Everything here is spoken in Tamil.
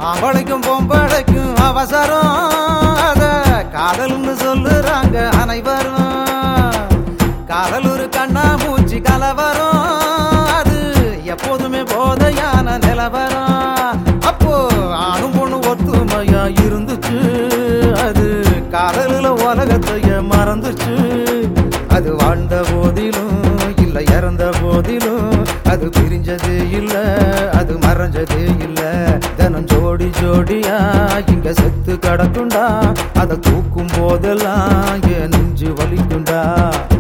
ஆம்பளைக்கும் பொம்பளைக்கும் அவசரம் அத காதல்னு சொல்லுறாங்க அனைவரும் காதல் ஒரு கண்ணா மூச்சு கலவரம் அது எப்போதுமே போதையான நிலவரம் அப்போ ஆணும் பொண்ணு ஒத்துமையா இருந்துச்சு அது காதலில் உலகத்தைய மறந்துச்சு அது வாழ்ந்த போதிலும் இல்ல இறந்த போதிலும் அது பிரிஞ்சதே இல்ல அது மறைஞ்சதே இல்ல தினம் ஜோடி ஜோடியா இங்க செத்து கிடக்குண்டா அதை தூக்கும் போதெல்லாம் என் நெஞ்சு வலிக்குண்டா